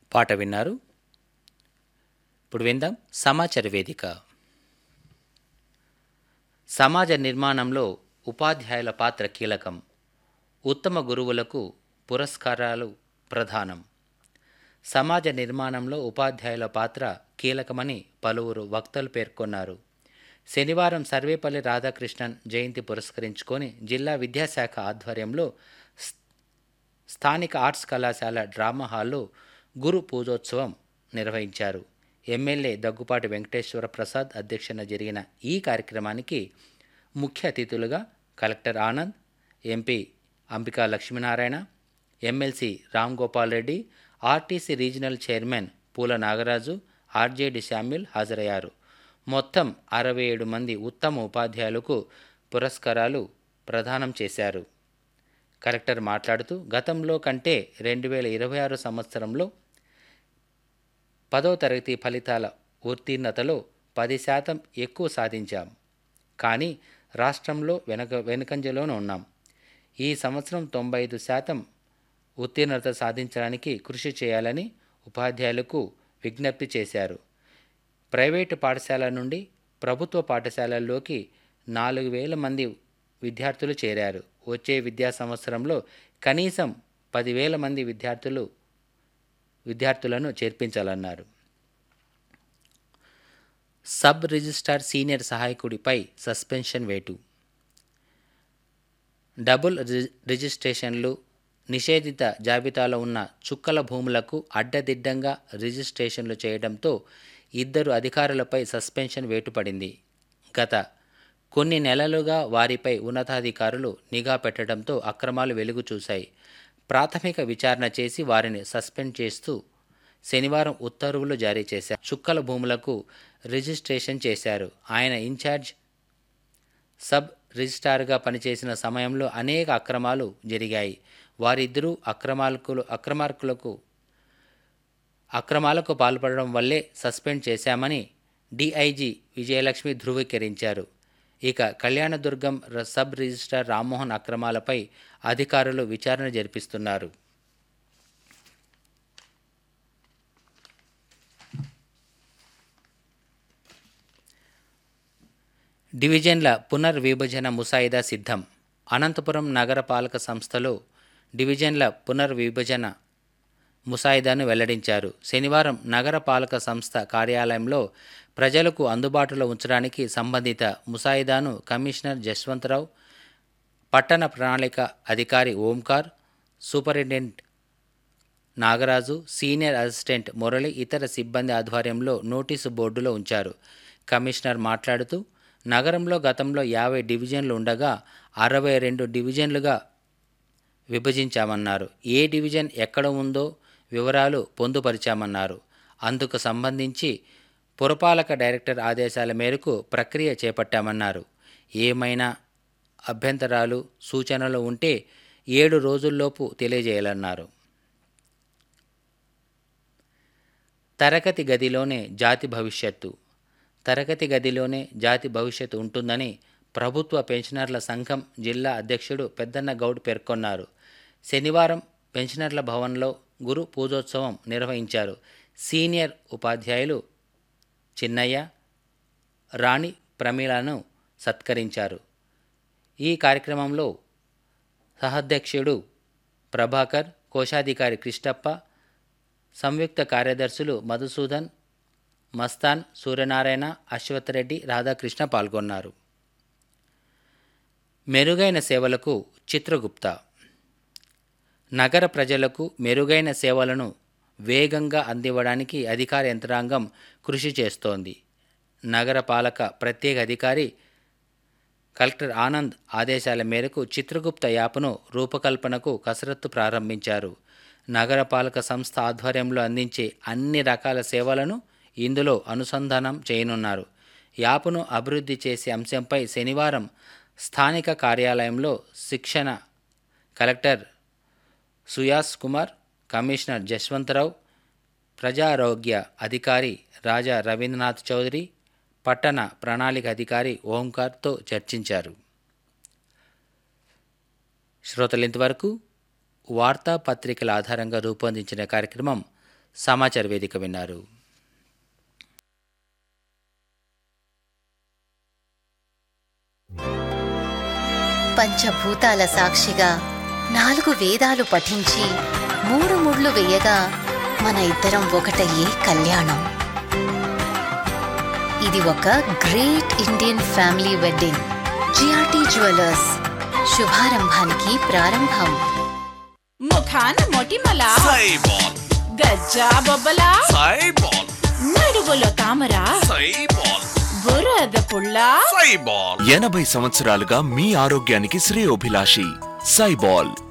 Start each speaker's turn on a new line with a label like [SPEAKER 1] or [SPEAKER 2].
[SPEAKER 1] పాట విన్నారు ఇప్పుడు విందాం సమాచార వేదిక సమాజ నిర్మాణంలో ఉపాధ్యాయుల పాత్ర కీలకం ఉత్తమ గురువులకు పురస్కారాలు ప్రధానం సమాజ నిర్మాణంలో ఉపాధ్యాయుల పాత్ర కీలకమని పలువురు వక్తలు పేర్కొన్నారు శనివారం సర్వేపల్లి రాధాకృష్ణన్ జయంతి పురస్కరించుకొని జిల్లా విద్యాశాఖ ఆధ్వర్యంలో స్- స్థానిక ఆర్ట్స్ కళాశాల డ్రామా హాల్లో గురు పూజోత్సవం నిర్వహించారు ఎమ్మెల్యే దగ్గుపాటి వెంకటేశ్వర ప్రసాద్ అధ్యక్షన జరిగిన ఈ కార్యక్రమానికి ముఖ్య అతిథులుగా collector Anand MP Ambika Lakshminarayana MLC Ram Gopal Reddy RTC regional chairman Poola Nagaraju RJD Samuel హాజరయ్యారు మొత్తం అరవై ఏడు మంది ఉత్తమ ఉపాధ్యాయులకు పురస్కారాలు ప్రదానం చేశారు కలెక్టర్ మాట్లాడుతూ గతంలో కంటే రెండు వేల ఇరవై ఆరు సంవత్సరంలో పదో తరగతి ఫలితాల ఉత్తీర్ణతలో పది శాతం ఎక్కువ సాధించాం కానీ రాష్ట్రంలో వెనక వెనుకంజలోనే ఉన్నాం ఈ సంవత్సరం తొంభై ఐదు శాతం ఉత్తీర్ణత సాధించడానికి కృషి చేయాలని ఉపాధ్యాయులకు విజ్ఞప్తి చేశారు ప్రైవేటు పాఠశాల నుండి ప్రభుత్వ పాఠశాలల్లోకి నాలుగు వేల మంది విద్యార్థులు చేరారు వచ్చే విద్యా సంవత్సరంలో కనీసం పదివేల మంది విద్యార్థులు విద్యార్థులను చేర్పించాలన్నారు సబ్ రిజిస్ట్రార్ సీనియర్ సహాయకుడిపై సస్పెన్షన్ వేటు డబుల్ రి- రిజిస్ట్రేషన్లు నిషేధిత జాబితాలో ఉన్న చుక్కల భూములకు అడ్డదిడ్డంగా రిజిస్ట్రేషన్లు చేయడంతో ఇద్దరు అధికారులపై సస్పెన్షన్ వేటుపడింది గత కొన్ని నెలలుగా వారిపై ఉన్నతాధికారులు నిఘా పెట్టడంతో అక్రమాలు వెలుగు చూశాయి ప్రాథమిక విచారణ చేసి వారిని సస్పెండ్ చేస్తూ శనివారం ఉత్తర్వులు జారీ చేశారు చుక్కల భూములకు రిజిస్ట్రేషన్ చేశారు ఆయన ఇన్ఛార్జ్ సబ్ రిజిస్ట్రార్గా పనిచేసిన సమయంలో అనేక అక్రమాలు జరిగాయి వారిద్దరూ అక్రమాలకు అక్రమార్కులకు అక్రమాలకు పాల్పడడం వల్లే సస్పెండ్ చేశామని డిఐజీ విజయలక్ష్మి ధృవీకరించారు ఇక కళ్యాణదుర్గం ర- సబ్ రిజిస్ట్రార్ రామ్మోహన్ అక్రమాలపై అధికారులు విచారణ జరిపిస్తున్నారు డివిజన్ల పునర్విభజన ముసాయిదా సిద్ధం అనంతపురం నగరపాలక సంస్థలో డివిజన్ల పునర్విభజన ముసాయిదాను వెల్లడించారు శనివారం నగరపాలక సంస్థ కార్యాలయంలో ప్రజలకు అందుబాటులో ఉంచడానికి సంబంధిత ముసాయిదాను కమిషనర్ జస్వంతరావు పట్టణ ప్రణాళిక అధికారి Omkar superintendent Nagaraju senior assistant Murali ఇతర సిబ్బంది ఆధ్వర్యంలో నోటీసు బోర్డులో ఉంచారు కమిషనర్ మాట్లాడుతూ నగరంలో గతంలో యాభై డివిజన్లు ఉండగా అరవై రెండు డివిజన్లుగా విభజించామన్నారు ఏ డివిజన్ ఎక్కడ ఉందో వివరాలు పొందుపరిచామన్నారు అందుకు సంబంధించి పురపాలక డైరెక్టర్ ఆదేశాల మేరకు ప్రక్రియ చేపట్టామన్నారు ఏమైనా అభ్యంతరాలు సూచనలు ఉంటే ఏడు రోజుల్లోపు తెలియజేయాలన్నారు తరగతి గదిలోనే జాతి భవిష్యత్తు తరగతి గదిలోనే జాతి భవిష్యత్తు ఉంటుందని ప్రభుత్వ పెన్షనర్ల సంఘం జిల్లా అధ్యక్షుడు పెద్దన్న గౌడ్ పేర్కొన్నారు శనివారం పెన్షనర్ల భవన్లో గురు పూజోత్సవం నిర్వహించారు సీనియర్ ఉపాధ్యాయులు చిన్నయ్య రాణి ప్రమీలను సత్కరించారు ఈ కార్యక్రమంలో సహాధ్యక్షుడు ప్రభాకర్ కోశాధికారి కృష్ణప్ప సంయుక్త కార్యదర్శులు మధుసూదన్ మస్తాన్ సూర్యనారాయణ అశ్వత్ రెడ్డి రాధాకృష్ణ పాల్గొన్నారు మెరుగైన సేవలకు చిత్రగుప్త నగర ప్రజలకు మెరుగైన సేవలను వేగంగా అందివ్వడానికి అధికార యంత్రాంగం కృషి చేస్తోంది నగర పాలక ప్రత్యేక అధికారి కలెక్టర్ ఆనంద్ ఆదేశాల మేరకు చిత్రగుప్త యాప్ను రూపకల్పనకు కసరత్తు ప్రారంభించారు నగరపాలక సంస్థ ఆధ్వర్యంలో అందించే అన్ని రకాల సేవలను ఇందులో అనుసంధానం చేయనున్నారు యాప్ను అభివృద్ధి చేసే అంశంపై శనివారం స్థానిక కార్యాలయంలో శిక్షణ కలెక్టర్ సుయాస్ కుమార్ కమిషనర్ జశ్వంతరావు ప్రజారోగ్య అధికారి రాజా రవీంద్రనాథ్ చౌదరి పట్టణ ప్రణాళిక అధికారి ఓంకార్తో చర్చించారు శ్రోతలు ఇంతవరకు వార్తాపత్రికల ఆధారంగా రూపొందించిన కార్యక్రమం సమాచార వేదిక విన్నారు
[SPEAKER 2] పంచభూతాల సాక్షిగా నాలుగు వేదాలు పఠించి మూడు ముళ్ళు వేయగా మన ఇద్దరం ఒకటయ్యే కళ్యాణం ఇది ఒక great Indian family wedding GRT jewellers శుభారంభానికి ప్రారంభం
[SPEAKER 3] ముఖాన మొటిమల
[SPEAKER 4] సైబాల్
[SPEAKER 3] గజ్జా బొబ్బల
[SPEAKER 4] సైబాల్
[SPEAKER 3] నడువులో తామర
[SPEAKER 4] సైబాల్
[SPEAKER 3] బురద పుల్ల
[SPEAKER 4] సైబాల్ ఎనభై సంవత్సరాలుగా మీ ఆరోగ్యానికి శ్రేయోభిలాషి సైబాల్